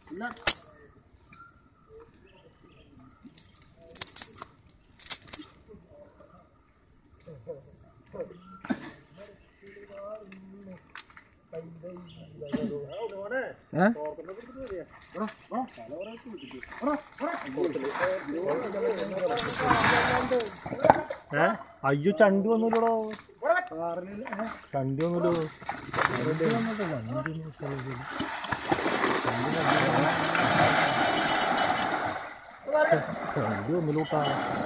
ഏ അയ്യോ ചണ്ടി വന്നില്ലടോ ചണ്ടി വന്നില്ലോ ചണ്ടി വന്നില്ലൂട്ടാ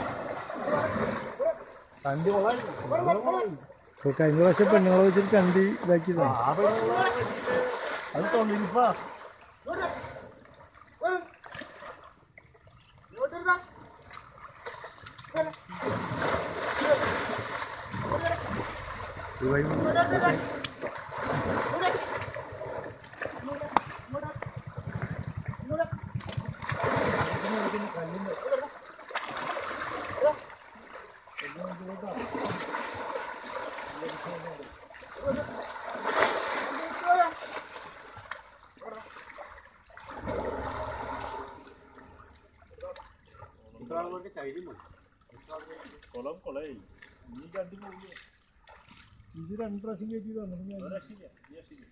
ചണ്ടി ഇപ്പൊ കഴിഞ്ഞ പ്രാവശ്യം പെണ്ണുങ്ങളെ വെച്ചിട്ട് ചണ്ടി ഇതാക്കിയതാ അത് തൊള്ളിപ്പാ കൊളം കൊളായി നീ ചണ്ടി പോയി ഇത് രണ്ട് പ്രാവശ്യം കയറ്റി തന്നെ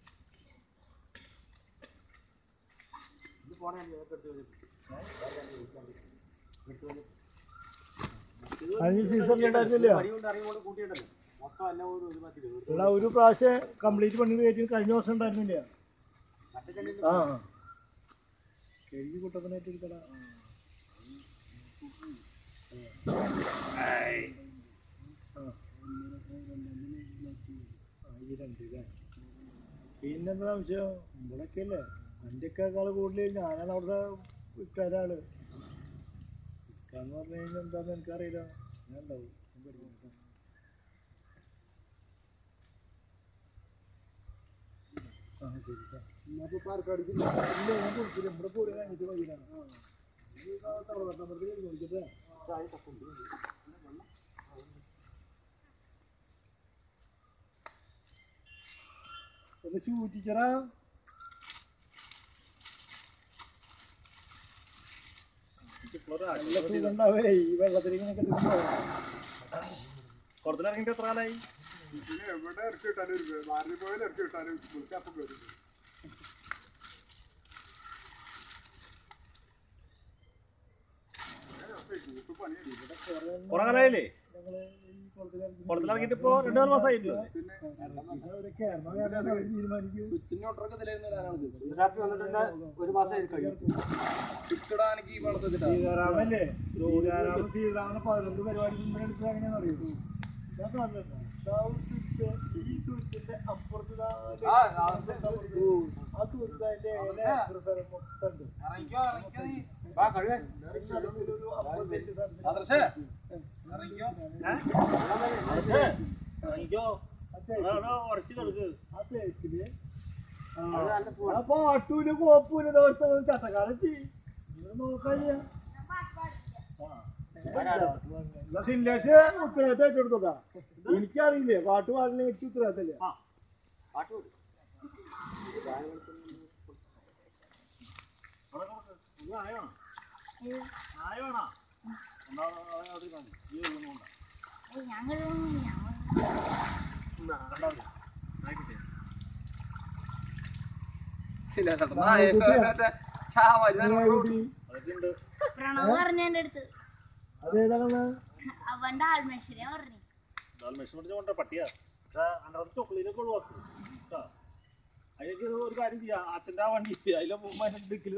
കഴിഞ്ഞ സീസണിൽ ഉണ്ടായിരുന്നില്ല എടാ ഒരു പ്രാവശ്യം കംപ്ലീറ്റ് പണി കയറ്റി കഴിഞ്ഞ വർഷം ഉണ്ടായിരുന്നില്ല ആ ആ. കഴുകി കുട്ടപ്പനായിട്ട് എടുക്കടാ പിന്നെന്താ സംശയം ഇവിടൊക്കെ അല്ലേ അൻ്റെക്കാൾ കൂടുതൽ ഞാനാണ് അവിടെ വിൽക്കാരാള് വിൽക്കാന്ന് പറഞ്ഞു കഴിഞ്ഞാൽ എന്താന്ന് എനിക്കറിയില്ല ഞാൻ ഉണ്ടാവും ഞാൻ പഠിക്കുന്നത്. ആ ശരി സാർ ഇന്നപ്പോ പാർക്കാടിക്ക് ഇല്ല ഞാൻ കൊടുക്കില്ല ഇവിടെ പോയി കഴിഞ്ഞിട്ട് വൈകിട്ടാണ് തറവാട്ടമ്പലത്തിൽ ചോദിച്ചിട്ട് ചായ തപ്പുണ്ട് ഒന്ന് ശൂറ്റിച്ചറാ നല്ല സുഖം ഉണ്ടാവേ ഈ വെള്ളത്തിൽ ഇങ്ങനെ കിടക്കുമ്പോ കുളത്തിലിറങ്ങിയിട്ട് എത്ര കാലായി എവിടെ ഇറക്കി കിട്ടാനും ഒരു നാരങ്ങ പോയാലും ഇറക്കി കിട്ടാനും അപ്പം കയറി കുറെ കാലായില്ലേ ഞങ്ങള് ഈ കുളത്തിലിറങ്ങി കുളത്തിലിറങ്ങിയിട്ട് ഇപ്പോ രണ്ടു നാല് മാസമായില്ലോ ഒരു കേരളം കാരണം അവര് തീരുമാനിക്കും ഒരു മാസം കഴിയും സീതാരാമല്ലേ സീതാരാമൻ സീതാരാമനെ പതിനൊന്ന് പരിപാടി മുമ്പേ എടുത്തത് എങ്ങനെയാണെന്ന് അറിയോ ഞാൻ കാണുന്നുണ്ട് ദാ ഒരു തുരുത്ത്, ഈ തുരുത്തിന്റെ അപ്പുറത്ത് ദാ ഒരു ആ തുരുത്ത് അതിന്റെ ഇല പ്രസരം മൊത്തം ഉണ്ട്. നടുവിലൊരു അമ്പത് സെന്റ് സ്ഥലം. ആ തേക്ക്- ഉറച്ചു കിടക്ക് ആ തേക്കില് ആ പാട്ടൂല് കോപ്പൂല് ദിവസം ചട്ടക്കാരെത്തി നോക്കാനില്ല സില്ലേഷ് ഉത്തരവാദിത്തം ഏറ്റെടുത്തോട്ടാ എനിക്കറിയില്ലേ പാട്ട് പാടില്ല എനിക്ക് ഉത്തരവാദിത്തമില്ല ഞങ്ങൾ ഞങ്ങൾ പ്രണവ് പറഞ്ഞു എന്റെ അടുത്ത് അതേതാണ് അവന്റെ ആത്മേശ്വര്യ പറഞ്ഞു മെഷീൻ പിടിച്ച് കൊണ്ട പട്ടിയാ പക്ഷെ അതിനകത്ത് ചോക്ലേറ്റൊക്കെ ഒഴിവാക്കും കേട്ടോ അതിലേക്ക് ഒരു കാര്യം ചെയ്യാം അച്ഛൻ്റെ ആ വണ്ടി അതിലെ മുമ്പ് ഡിക്കിൽ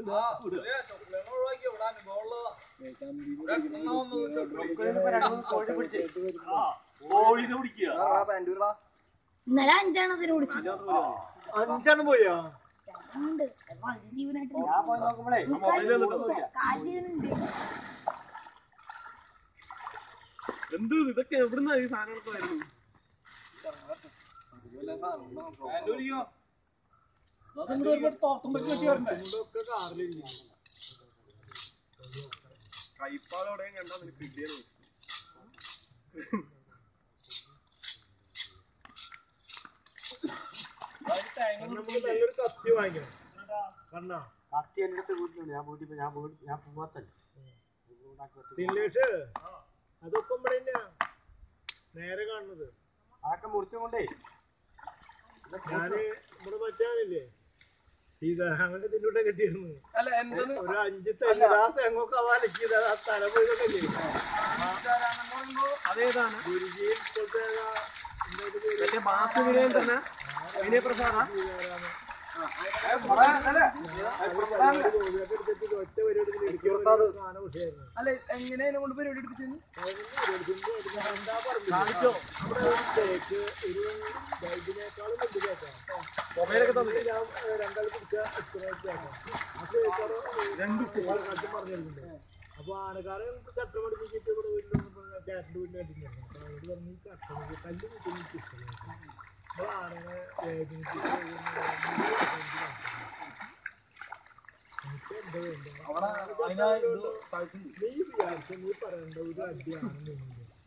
കോഴിനെ പിടിക്കുക ഇന്നലെ അഞ്ചെണ്ണത്തിന് വിളിച്ചു അഞ്ചെണ്ണം പോയാ ഉണ്ട് പകുതി ജീവനായിട്ട് കാൽ ജീവനുണ്ട് എന്ത് ഇതൊക്കെ എവിടുന്ന ഈ സാധനങ്ങളൊക്കെ വരുന്നു അതങ്ങോട്ട് ഒരുപാട് തോർത്തുമ്പോ കെട്ടി വരണ്ടേ കൈപ്പാടോടെ കണ്ടാ നിനക്ക് കിട്ടിയത് നല്ലൊരു കത്തി വാങ്ങിക്കണം കണ്ണാ കത്തി എൻ്റെ അടുത്ത് വീട്ടിലുണ്ട് ഞാൻ വീട്ടിൽ ഞാൻ വീട്ടിൽ ഞാൻ പോവാത്തല്ല ദില്ലേഷ് അതൊക്കെ ഇവിടെ തന്നെയാ നേരെ കാണുന്നത് അതൊക്കെ മുറിച്ചും കൊണ്ടേ ഞാന് ഇവിടെ വെച്ചാലില്ലേ സീതാരാമന്റെ ഇതിലൂടെ കിട്ടിയിരുന്നു അല്ല എന്താണ് ഒരു അഞ്ച് തെങ്ങ് ആ തെങ്ങൊക്കെ അവലക്കിയത് ആ തല പോയതൊക്കെ ഇല്ലേ? അതേതാണ് ഗുരുജി ഇപ്പോഴത്തെ ഏതാ? എന്താ ഇത് പേര്? മറ്റേ ബാസ് വിനയൻ തന്നെ വിനയ പ്രസാദ സീതാരാമൻ. പരിപാടി ഗോപിയൊക്കെ എടുത്തിട്ട് ഒറ്റ പരിപാടി ഇതിൽ ഇരിക്കുന്ന ഒരു സാധന വിഷയമായിരുന്നു. അല്ല എങ്ങനെയാണ് കൊണ്ട് പരിപാടി എടുപ്പിച്ചത് അതൊന്നും പരിപാടിക്കൊന്നും എടുക്കാൻ എന്താ പറഞ്ഞില്ല. നമ്മുടെ ഒരു തേക്ക് ഒരു ഇതിനേക്കാളും വലിയ തേക്കാണ്. മൊബൈലൊക്കെ തന്നെ ഞാൻ ഏഹ്, രണ്ടാൾ പിടിച്ച ഇത്ര തേക്കാണ്. ആ തേക്കാണ് പാലക്കാട്ട് പറഞ്ഞിരുന്നുണ്ട്. അപ്പൊ ആനക്കാരൻ കട്ട പഠിപ്പിച്ചിട്ട് ഇവിടെ വീട്ടിൽ ചേട്ടൻ്റെ വീട്ടിൽ കണ്ടിട്ടുണ്ടായിരുന്നു അപ്പൊ അവരോട് പറഞ്ഞു ഈ കട്ട പഠിച്ച് കല്ല് കുത്തി എനിക്ക് ഇഷ്ടമല്ല അപ്പോൾ ആനനെ വേദനിപ്പിച്ച് എനിക്ക് എന്താ വേണ്ടത് അവിടെ അതിനാ ഇത് കഴിച്ചു നീ വിചാരിച്ച നീ പറയേണ്ട ഒരു അടിയാണ്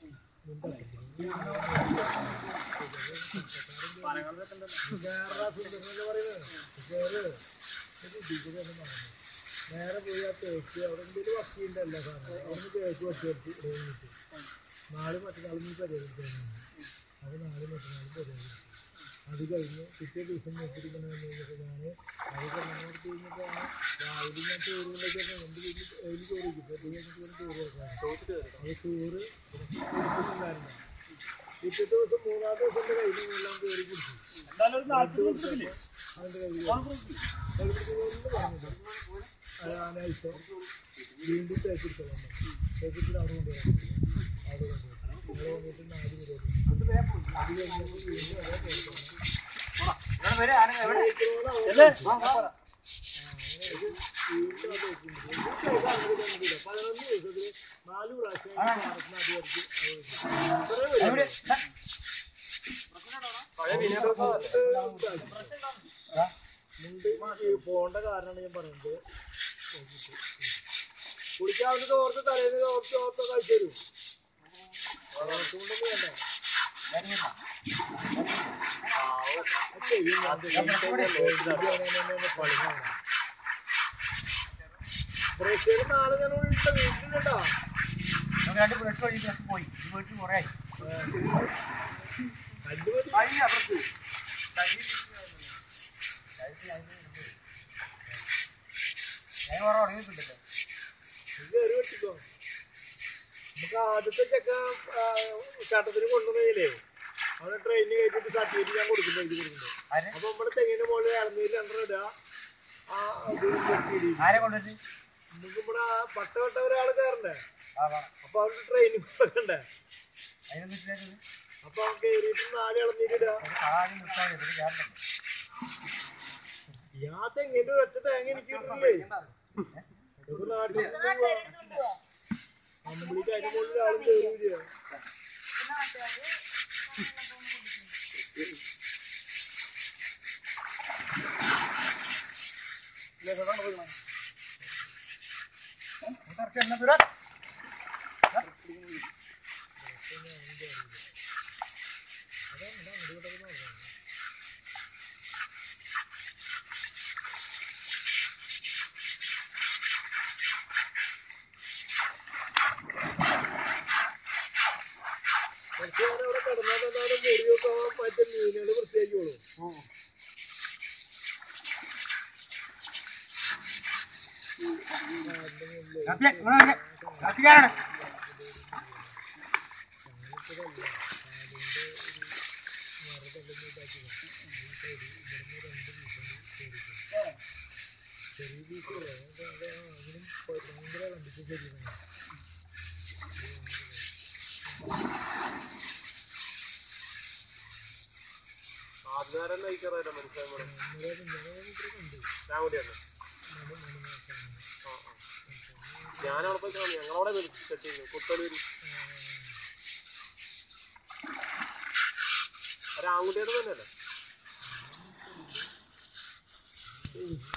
നേരെ പോയി ആ തേക്ക് അവിടെ എന്തെങ്കിലും വക്കീണ്ടല്ല സാധനം അവിടെ തേക്ക് വച്ചെടുത്ത് കഴിഞ്ഞിട്ട് നാളെ മറ്റന്നാളും നീ പരിഹരിക്കാൻ അത് നാളെ മറ്റന്നാളും പരിഹരിക്കും അത് കഴിഞ്ഞ് പിറ്റേ ദിവസം നോക്കിയിരിക്കുന്ന കഴിഞ്ഞപ്പോൾ ഞാൻ അത് കഴിഞ്ഞിട്ട് കഴിഞ്ഞപ്പോഴാണ് രാവിലെ ഞാൻ ചോറുകൊണ്ടൊക്കെ എൻ്റെ വീട്ടിൽ അതിൽ ചോറ് വയ്ക്കും അത് കഴിഞ്ഞിട്ട് ഞാൻ ചോറ് വെക്കാൻ അത് ചോറ് കൊടുക്കുന്നുണ്ടായിരുന്നു പിറ്റേ ദിവസം മൂന്നാം ദിവസം എൻ്റെ കയ്യിൽ നിന്നെല്ലാം കയറി കുടിച്ചു എന്തായാലും ഒരു നാൽപ്പത് ദിവസത്തില്ലേ അതിൻ്റെ കയ്യിൽ ഒന്നും പറഞ്ഞില്ല അത് ആനായിട്ടോ വീണ്ടും തേക്കെടുത്തോളാം തേക്കെടുത്തിട്ട് അവിടെ കൊണ്ടുപോകാം അവിടെ കൊണ്ടുപോകും അവിടെ വന്നിട്ട് നാല് പരിപാടി അത് കഴിഞ്ഞപ്പോൾ വീണ്ടും അതേ തേക്കണം വരെ ആന എവിടെ പതിനൊന്ന് ദിവസത്തില് നാല് പ്രാവശ്യം എവിടെ പോണ്ട കാരണമാണ് ഞാൻ പറയുന്നത് കുടിക്കാവുന്ന തോർത്ത് തലേന്ന് തോർത്ത് തോർത്ത് കഴിച്ചു തരും അതുകൊണ്ടൊന്നും വേണ്ട പ്രേക്ഷകർ നാളെ ഞാൻ ഇവിടെ വീട്ടിലുണ്ടോ രണ്ട് ബ്രഷ് വഴി പോയി ഈ വീട്ടിൽ കുറേ ആയി കണ്ടുമതി കഴിഞ്ഞ അപ്പുറത്ത് ഞാൻ കുറേ ഉറങ്ങിയിട്ടുണ്ടല്ലോ കയറി വെച്ചിക്കോ നമുക്ക് ആദ്യത്തെ ചെക്ക ചട്ടത്തിന് കൊണ്ടുപോയില്ലേ അവിടെ ട്രെയിനിന് കയറ്റിട്ട് സർട്ടിഫിക്കറ്റ് ഞാൻ കൊടുക്കുന്നത് എഴുതി കൊടുക്കുന്നത് ആരെ അപ്പൊ നമ്മുടെ തെങ്ങിന് മുകളിൽ ഇറങ്ങിയിട്ട് രണ്ടര ഇടുക ആ ഇത് വെച്ചിട്ട് ആരെ കൊണ്ടുവച്ച് നമുക്ക് ഇവിടെ പട്ട വിട്ട ഒരാൾ കയറണ്ടേ ആ വാ അപ്പൊ അവർക്ക് ട്രെയിനിങ് കൊടുക്കണ്ടേ അതിനൊന്നും ഇട്ടില്ല അപ്പൊ അവൻ കയറിയിട്ട് നാല് ഇളന്നിട്ടിടുക ആദ്യം നിർത്താൻ ഇതിന് കാരണം ആ തെങ്ങിന്റെ ഒരൊറ്റ തേങ്ങ എനിക്ക് കിട്ടില്ലേ ഇതൊക്കെ നാട്ടിൽ നമ്മളിക്ക് അതിന്റെ മുകളിൽ ആളും കയറിയില്ല കുറച്ച് നേരം അവിടെ കിടന്നാൽ തന്നെ അവിടെ മുറിയൊക്കെ മറ്റേ മീനുകൾ വൃത്തിയാക്കിയോളൂ കത്തിക്കാനാണ് ആദ്യം നയിക്കാറായില്ല മനസ്സിലായി ഞാൻ കൂടിയാണ് ഞാനവിടെ പോയി കാണും ഞങ്ങളവിടെ സെറ്റ് ചെയ്യുന്നു കുത്തലൂര് ഒരു ആൺകുട്ടിയുടെ തന്നെയല്ലേ